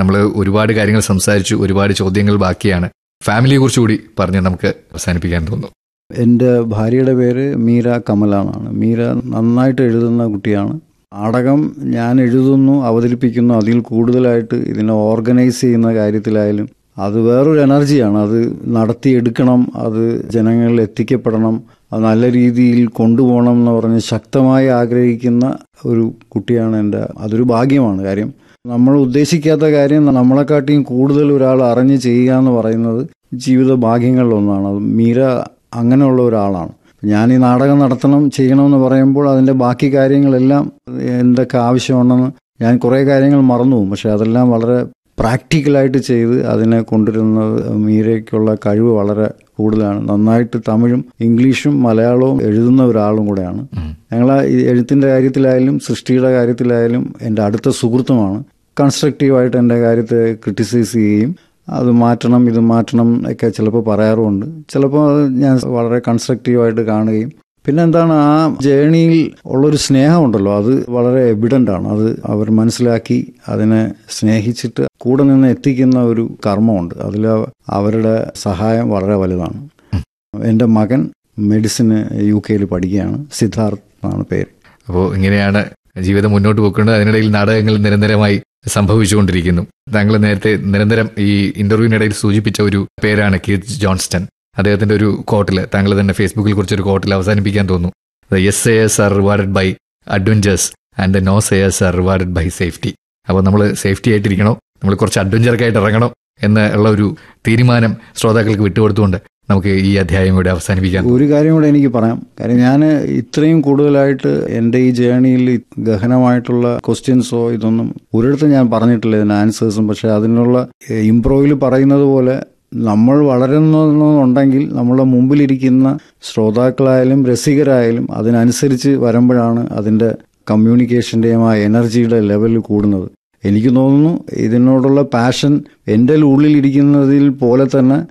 നമ്മൾ ഒരുപാട് കാര്യങ്ങൾ സംസാരിച്ചു ഒരുപാട് ചോദ്യങ്ങൾ ബാക്കിയാണ് ഫാമിലിയെ കുറിച്ച് കൂടി പറഞ്ഞ് നമുക്ക് അവസാനിപ്പിക്കാൻ തോന്നുന്നു എൻ്റെ ഭാര്യയുടെ പേര് മീര കമല എന്നാണ് മീര നന്നായിട്ട് എഴുതുന്ന കുട്ടിയാണ് നാടകം ഞാൻ എഴുതുന്നു അവതരിപ്പിക്കുന്നു അതിൽ കൂടുതലായിട്ട് ഇതിനെ ഓർഗനൈസ് ചെയ്യുന്ന കാര്യത്തിലായാലും അത് വേറൊരു എനർജിയാണ് അത് നടത്തിയെടുക്കണം അത് ജനങ്ങളിൽ എത്തിക്കപ്പെടണം അത് നല്ല രീതിയിൽ കൊണ്ടുപോകണം എന്ന് പറഞ്ഞ് ശക്തമായി ആഗ്രഹിക്കുന്ന ഒരു കുട്ടിയാണ് എൻ്റെ അതൊരു ഭാഗ്യമാണ് കാര്യം നമ്മൾ ഉദ്ദേശിക്കാത്ത കാര്യം നമ്മളെക്കാട്ടിയും കൂടുതൽ ഒരാൾ അറിഞ്ഞ് ചെയ്യുക എന്ന് പറയുന്നത് ജീവിത ഭാഗ്യങ്ങളിലൊന്നാണ് അത് മീര അങ്ങനെയുള്ള ഒരാളാണ് ഞാൻ ഈ നാടകം നടത്തണം ചെയ്യണമെന്ന് പറയുമ്പോൾ അതിൻ്റെ ബാക്കി കാര്യങ്ങളെല്ലാം എന്തൊക്കെ ആവശ്യമുണ്ടെന്ന് ഞാൻ കുറേ കാര്യങ്ങൾ മറന്നു പോകും പക്ഷെ അതെല്ലാം വളരെ പ്രാക്ടിക്കലായിട്ട് ചെയ്ത് അതിനെ കൊണ്ടുവരുന്നത് മീരയ്ക്കുള്ള കഴിവ് വളരെ കൂടുതലാണ് നന്നായിട്ട് തമിഴും ഇംഗ്ലീഷും മലയാളവും എഴുതുന്ന ഒരാളും കൂടെയാണ് ഞങ്ങൾ എഴുത്തിൻ്റെ കാര്യത്തിലായാലും സൃഷ്ടിയുടെ കാര്യത്തിലായാലും എൻ്റെ അടുത്ത സുഹൃത്തുമാണ് കൺസ്ട്രക്റ്റീവായിട്ട് എൻ്റെ കാര്യത്തെ ക്രിട്ടിസൈസ് ചെയ്യുകയും അത് മാറ്റണം ഇത് മാറ്റണം ഒക്കെ ചിലപ്പോൾ പറയാറുമുണ്ട് ചിലപ്പോൾ അത് ഞാൻ വളരെ കൺസ്ട്രക്റ്റീവായിട്ട് കാണുകയും പിന്നെ എന്താണ് ആ ജേണിയിൽ ഉള്ളൊരു സ്നേഹമുണ്ടല്ലോ അത് വളരെ എവിഡൻ്റ് ആണ് അത് അവർ മനസ്സിലാക്കി അതിനെ സ്നേഹിച്ചിട്ട് കൂടെ നിന്ന് എത്തിക്കുന്ന ഒരു കർമ്മമുണ്ട് അതിൽ അവരുടെ സഹായം വളരെ വലുതാണ് എൻ്റെ മകൻ മെഡിസിന് യു കെയിൽ പഠിക്കുകയാണ് സിദ്ധാർത്ഥ് എന്നാണ് പേര് അപ്പോൾ ഇങ്ങനെയാണ് ജീവിതം മുന്നോട്ട് പോക്കുന്നത് അതിനിടയിൽ നാടകങ്ങൾ നിരന്തരമായി സംഭവിച്ചുകൊണ്ടിരിക്കുന്നു താങ്കൾ നേരത്തെ നിരന്തരം ഈ ഇന്റർവ്യൂവിനിടയിൽ സൂചിപ്പിച്ച ഒരു പേരാണ് കീത്ത് ജോൺസ്റ്റൺ അദ്ദേഹത്തിന്റെ ഒരു കോട്ടിൽ താങ്കൾ തന്നെ ഫേസ്ബുക്കിൽ കുറിച്ചൊരു കോട്ടിൽ അവസാനിപ്പിക്കാൻ തോന്നുന്നു എസ് എസ് are rewarded by adventures and no sayers are rewarded by safety അപ്പോൾ നമ്മൾ സേഫ്റ്റി ആയിട്ടിരിക്കണോ നമ്മൾ കുറച്ച് അഡ്വഞ്ചറൊക്കെ ആയിട്ട് ഇറങ്ങണം എന്നുള്ള ഒരു തീരുമാനം ശ്രോതാക്കൾക്ക് വിട്ടുകൊടുത്തുകൊണ്ട് നമുക്ക് ഈ അധ്യായം ഇവിടെ അവസാനിപ്പിക്കാം ഒരു കാര്യം കൂടെ എനിക്ക് പറയാം കാര്യം ഞാൻ ഇത്രയും കൂടുതലായിട്ട് എൻ്റെ ഈ ജേണിയിൽ ഗഹനമായിട്ടുള്ള ക്വസ്റ്റ്യൻസോ ഇതൊന്നും ഒരിടത്തും ഞാൻ പറഞ്ഞിട്ടില്ല ഇതിന് ആൻസേഴ്സും പക്ഷെ അതിനുള്ള ഇംപ്രോവിൽ പറയുന്നത് പോലെ നമ്മൾ വളരുന്നുണ്ടെങ്കിൽ നമ്മളെ മുമ്പിലിരിക്കുന്ന ശ്രോതാക്കളായാലും രസികരായാലും അതിനനുസരിച്ച് വരുമ്പോഴാണ് അതിൻ്റെ കമ്മ്യൂണിക്കേഷൻ്റെയും ആ എനർജിയുടെ ലെവൽ കൂടുന്നത് എനിക്ക് തോന്നുന്നു ഇതിനോടുള്ള പാഷൻ എൻ്റെ ഉള്ളിലിരിക്കുന്നതിൽ പോലെ തന്നെ